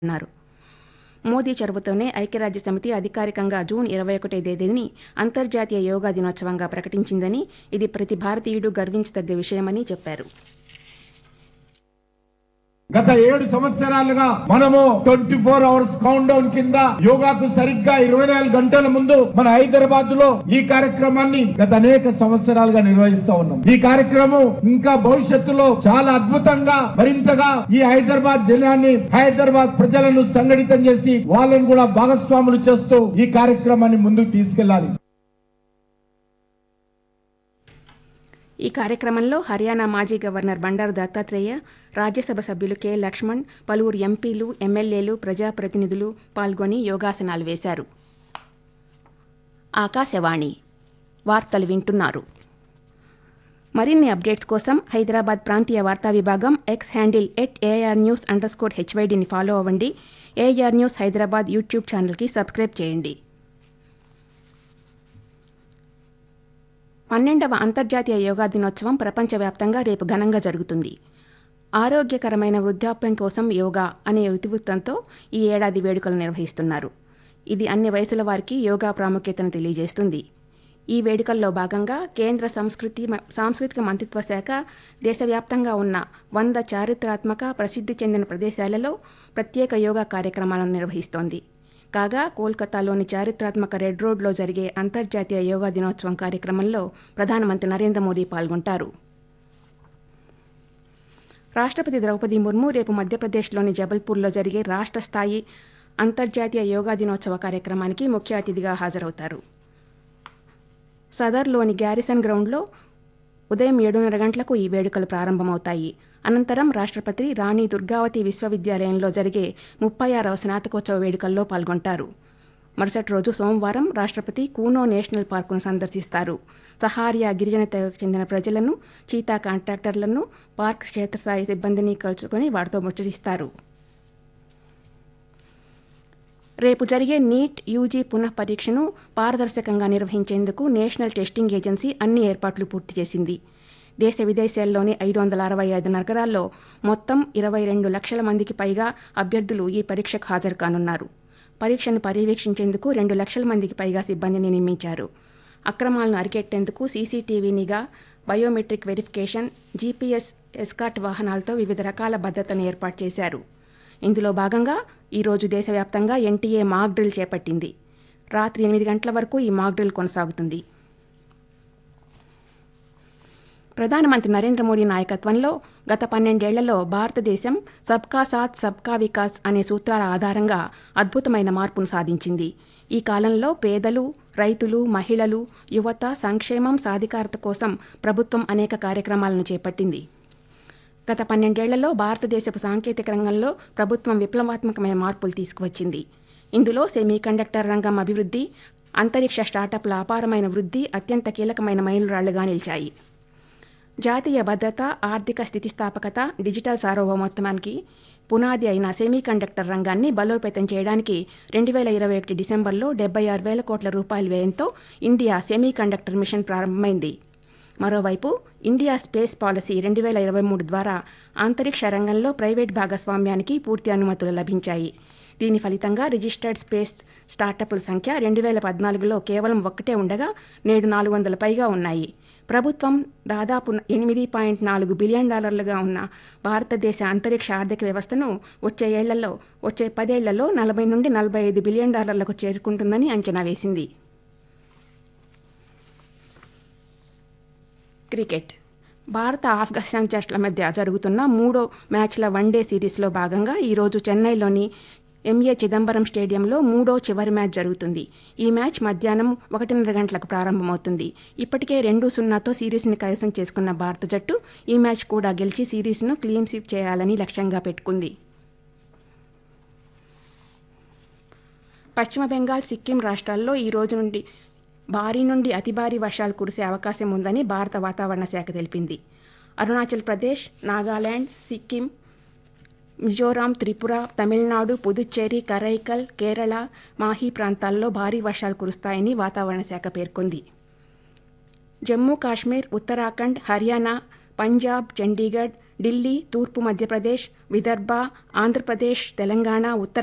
అన్నారు మోదీ చొరవతోనే ఐక్యరాజ్య సమితి అధికారికంగా జూన్ ఇరవై ఒకటో తేదీని అంతర్జాతీయ యోగా దినోత్సవంగా ప్రకటించిందని ఇది ప్రతి భారతీయుడు గర్వించదగ్గ విషయమని చెప్పారు గత ఏడు సంవత్సరాలుగా మనము twenty four hours countdown కింద యోగాకు సరిగ్గా ఇరవై నాలుగు గంటల ముందు మన హైదరాబాద్ లో ఈ కార్యక్రమాన్ని గత అనేక సంవత్సరాలుగా నిర్వహిస్తూ ఉన్నాం ఈ కార్యక్రమం ఇంకా భవిష్యత్తులో చాలా అద్భుతంగా మరింతగా ఈ హైదరాబాద్ జిల్లాని హైదరాబాద్ ప్రజలను సంఘటితం చేసి వాళ్ళని కూడా భాగస్వాములు చేస్తూ ఈ కార్యక్రమాన్ని ముందుకు తీసుకెళ్లాలి ఈ కార్యక్రమంలో హర్యానా మాజీ గవర్నర్ బండారు దత్తాత్రేయ రాజ్యసభ సభ్యులు కె లక్ష్మణ్ పలువురు ఎంపీలు ఎమ్మెల్యేలు ప్రజాప్రతినిధులు పాల్గొని యోగాసనాలు వేశారు ఆకాశవాణి వార్తలు వింటున్నారు మరిన్ని అప్డేట్స్ కోసం హైదరాబాద్ ప్రాంతీయ వార్తా విభాగం X handle at AR news underscore హెచ్వైడిని ఫాలో అవ్వండి ఏఆర్ న్యూస్ హైదరాబాద్ యూట్యూబ్ ఛానల్కి సబ్స్క్రైబ్ చేయండి పన్నెండవ అంతర్జాతీయ యోగా దినోత్సవం ప్రపంచవ్యాప్తంగా రేపు ఘనంగా జరుగుతుంది ఆరోగ్యకరమైన వృద్ధాప్యం కోసం యోగా అనే ఇతివృత్తంతో ఈ ఏడాది వేడుకలు నిర్వహిస్తున్నారు ఇది అన్ని వయసుల వారికి యోగా ప్రాముఖ్యతను తెలియజేస్తుంది ఈ వేడుకల్లో భాగంగా కేంద్ర సంస్కృతి మ- సాంస్కృతిక మంత్రిత్వ శాఖ దేశవ్యాప్తంగా ఉన్న వంద చారిత్రాత్మక ప్రసిద్ధి చెందిన ప్రదేశాలలో ప్రత్యేక యోగా కార్యక్రమాలను నిర్వహిస్తోంది కాగా కోల్కతాలోని చారిత్రాత్మక రెడ్ రోడ్లో జరిగే అంతర్జాతీయ యోగా దినోత్సవం కార్యక్రమంలో ప్రధానమంత్రి నరేంద్ర మోదీ పాల్గొంటారు రాష్ట్రపతి ద్రౌపది ముర్ము రేపు మధ్యప్రదేశ్లోని జబల్పూర్లో జరిగే రాష్ట్ర స్థాయి అంతర్జాతీయ యోగా దినోత్సవ కార్యక్రమానికి ముఖ్య అతిథిగా హాజరవుతారు సదర్లోని గ్యారిసన్ గ్రౌండ్లో ఉదయం ఏడున్నర గంటలకు ఈ వేడుకలు ప్రారంభమవుతాయి అనంతరం రాష్ట్రపతి రాణి దుర్గావతి విశ్వవిద్యాలయంలో జరిగే ముప్పై ఆరవ స్నాతకోత్సవ వేడుకల్లో పాల్గొంటారు మరుసటి రోజు సోమవారం రాష్ట్రపతి కూనో నేషనల్ పార్కును సందర్శిస్తారు సహారియా గిరిజన తెగకు చెందిన ప్రజలను చీతా కాంట్రాక్టర్లను పార్క్ క్షేత్రస్థాయి సిబ్బందిని కలుసుకొని వారితో ముచ్చటిస్తారు రేపు జరిగే నీట్ యూజీ పునః పరీక్షను పారదర్శకంగా నిర్వహించేందుకు నేషనల్ టెస్టింగ్ ఏజెన్సీ అన్ని ఏర్పాట్లు పూర్తి చేసింది దేశ విదేశాల్లోని ఐదు వందల అరవై ఐదు నగరాల్లో మొత్తం ఇరవై రెండు లక్షల మందికి పైగా అభ్యర్థులు ఈ పరీక్షకు హాజరు కానున్నారు పరీక్షను పర్యవేక్షించేందుకు రెండు లక్షల మందికి పైగా సిబ్బందిని నియమించారు అక్రమాలను అరికెట్టేందుకు సీసీటీవీ నిఘా బయోమెట్రిక్ వెరిఫికేషన్ జీపీఎస్ ఎస్కాట్ వాహనాలతో వివిధ రకాల భద్రతను ఏర్పాటు చేశారు ఇందులో భాగంగా ఈరోజు దేశవ్యాప్తంగా ఎన్టీఏ మాక్ డ్రిల్ చేపట్టింది రాత్రి ఎనిమిది గంటల వరకు ఈ మాక్ డ్రిల్ కొనసాగుతుంది ప్రధానమంత్రి నరేంద్ర మోడీ నాయకత్వంలో గత పన్నెండేళ్లలో భారతదేశం సబ్కా సాత్ సబ్కా వికాస్ అనే సూత్రాల ఆధారంగా అద్భుతమైన మార్పును సాధించింది ఈ కాలంలో పేదలు రైతులు మహిళలు యువత సంక్షేమం సాధికారత కోసం ప్రభుత్వం అనేక కార్యక్రమాలను చేపట్టింది గత పన్నెండేళ్లలో భారతదేశపు సాంకేతిక రంగంలో ప్రభుత్వం విప్లవాత్మకమైన మార్పులు తీసుకువచ్చింది ఇందులో సెమీకండక్టర్ రంగం అభివృద్ధి అంతరిక్ష స్టార్టప్ల అపారమైన వృద్ధి అత్యంత కీలకమైన మైలురాళ్లుగా నిలిచాయి జాతీయ భద్రత ఆర్థిక స్థితిస్థాపకత డిజిటల్ సార్వభౌమత్వానికి పునాది అయిన సెమీకండక్టర్ రంగాన్ని బలోపేతం చేయడానికి రెండు వేల ఇరవై ఒకటి డిసెంబర్లో డెబ్బై ఆరు వేల కోట్ల రూపాయల వ్యయంతో ఇండియా సెమీకండక్టర్ మిషన్ ప్రారంభమైంది మరోవైపు ఇండియా స్పేస్ పాలసీ రెండు వేల ఇరవై మూడు ద్వారా అంతరిక్ష రంగంలో ప్రైవేట్ భాగస్వామ్యానికి పూర్తి అనుమతులు లభించాయి దీని ఫలితంగా రిజిస్టర్డ్ స్పేస్ స్టార్టప్ల సంఖ్య రెండు వేల పద్నాలుగులో కేవలం ఒక్కటే ఉండగా నేడు నాలుగు వందల పైగా ఉన్నాయి ప్రభుత్వం దాదాపు ఎనిమిది పాయింట్ నాలుగు బిలియన్ డాలర్లుగా ఉన్న భారతదేశ అంతరిక్ష ఆర్థిక వ్యవస్థను వచ్చే ఏళ్లలో వచ్చే పదేళ్లలో నలభై నుండి నలభై ఐదు బిలియన్ డాలర్లకు చేరుకుంటుందని అంచనా వేసింది క్రికెట్ భారత ఆఫ్ఘనిస్తాన్ జట్ల మధ్య జరుగుతున్న మూడో మ్యాచ్ల వన్డే సిరీస్లో భాగంగా ఈరోజు చెన్నైలోని ఎంఏ చిదంబరం స్టేడియంలో మూడో చివరి మ్యాచ్ జరుగుతుంది ఈ మ్యాచ్ మధ్యాహ్నం ఒకటిన్నర గంటలకు ప్రారంభమవుతుంది ఇప్పటికే రెండు సున్నాతో సిరీస్ని కైవసం చేసుకున్న భారత జట్టు ఈ మ్యాచ్ కూడా గెలిచి సిరీస్ను క్లీన్ స్వీప్ చేయాలని లక్ష్యంగా పెట్టుకుంది పశ్చిమ బెంగాల్ సిక్కిం రాష్ట్రాల్లో ఈ రోజు నుండి భారీ నుండి అతి భారీ వర్షాలు కురిసే అవకాశం ఉందని భారత వాతావరణ శాఖ తెలిపింది అరుణాచల్ ప్రదేశ్ నాగాలాండ్ సిక్కిం మిజోరాం త్రిపుర తమిళనాడు పుదుచ్చేరి కరైకల్ కేరళ మాహీ ప్రాంతాల్లో భారీ వర్షాలు కురుస్తాయని వాతావరణ శాఖ పేర్కొంది జమ్మూ కాశ్మీర్ ఉత్తరాఖండ్ హర్యానా పంజాబ్ చండీగఢ్ ఢిల్లీ తూర్పు మధ్యప్రదేశ్ విదర్భ ఆంధ్రప్రదేశ్ తెలంగాణ ఉత్తర